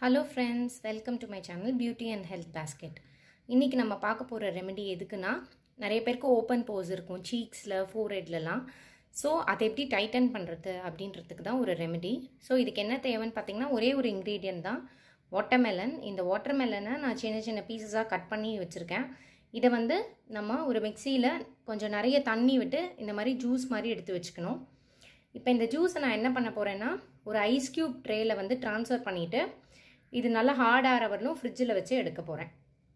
hello friends welcome to my channel beauty and health basket இன்றைக்கி நம்ம பார்க்க போகிற ரெமெடி எதுக்குன்னா நிறைய பேருக்கு ஓப்பன் போஸ் இருக்கும் சீக்ஸில் ஃபோர்ஹெட்லலாம் ஸோ அதை எப்படி டைட்டன் பண்ணுறது அப்படின்றதுக்கு தான் ஒரு ரெமெடி ஸோ இதுக்கு என்ன தேவைன்னு பார்த்தீங்கன்னா ஒரே ஒரு இன்க்ரீடியன்ட் தான் வாட்டர்மெலன் இந்த வாட்டர்மெலனை நான் சின்ன சின்ன பீசஸாக கட் பண்ணி வச்சுருக்கேன் இதை வந்து நம்ம ஒரு மிக்சியில் கொஞ்சம் நிறைய தண்ணி விட்டு இந்த மாதிரி ஜூஸ் மாதிரி எடுத்து வச்சுக்கணும் இப்போ இந்த ஜூஸை நான் என்ன பண்ண போகிறேன்னா ஒரு ஐஸ் க்யூப் ட்ரேயில் வந்து ட்ரான்ஸ்ஃபர் பண்ணிவிட்டு இது நல்லா ஹார்ட் ஆகிற வரலும் ஃப்ரிட்ஜில் வச்சு எடுக்க போகிறேன்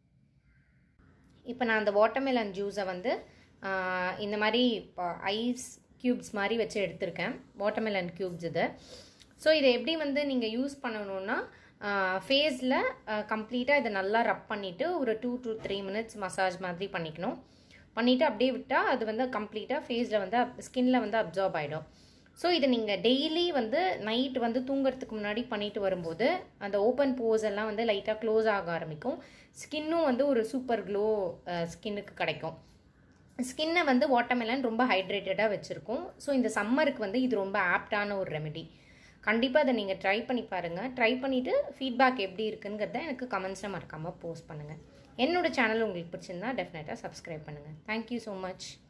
இப்போ நான் அந்த வாட்டர்மெலன் ஜூஸை வந்து இந்த மாதிரி ஐஸ் க்யூப்ஸ் மாதிரி வச்சு எடுத்திருக்கேன் வாட்டர்மெலன் க்யூப்ஸ் இது ஸோ இதை எப்படி வந்து நீங்கள் யூஸ் பண்ணணுன்னா ஃபேஸில் கம்ப்ளீட்டாக இதை நல்லா ரப் பண்ணிவிட்டு ஒரு two to three minutes massage மாதிரி பண்ணிக்கணும் பண்ணிவிட்டு அப்படியே விட்டால் அது வந்து கம்ப்ளீட்டாக ஃபேஸில் வந்து ஸ்கின்னில் வந்து அப்சார்ப் ஆகிடும் ஸோ இதை நீங்கள் டெய்லி வந்து நைட் வந்து தூங்குறதுக்கு முன்னாடி பண்ணிட்டு வரும்போது அந்த ஓப்பன் போஸ் எல்லாம் வந்து லைட்டாக க்ளோஸ் ஆக ஆரம்பிக்கும் ஸ்கின்னும் வந்து ஒரு சூப்பர் க்ளோ ஸ்கின்னுக்கு கிடைக்கும் ஸ்கின்னை வந்து வாட்டர்மெலன் ரொம்ப ஹைட்ரேட்டடாக வச்சுருக்கும் ஸோ இந்த சம்மருக்கு வந்து இது ரொம்ப ஆப்டான ஒரு ரெமெடி கண்டிப்பாக அதை நீங்கள் ட்ரை பண்ணி பாருங்கள் ட்ரை பண்ணிவிட்டு ஃபீட்பேக் எப்படி இருக்குங்கிறத எனக்கு கமெண்ட்ஸில் மறக்காமல் போஸ்ட் பண்ணுங்கள் என்னோடய சேனல் உங்களுக்கு பிடிச்சிருந்தா டெஃபினட்டாக சப்ஸ்கிரைப் பண்ணுங்கள் தேங்க்யூ ஸோ மச்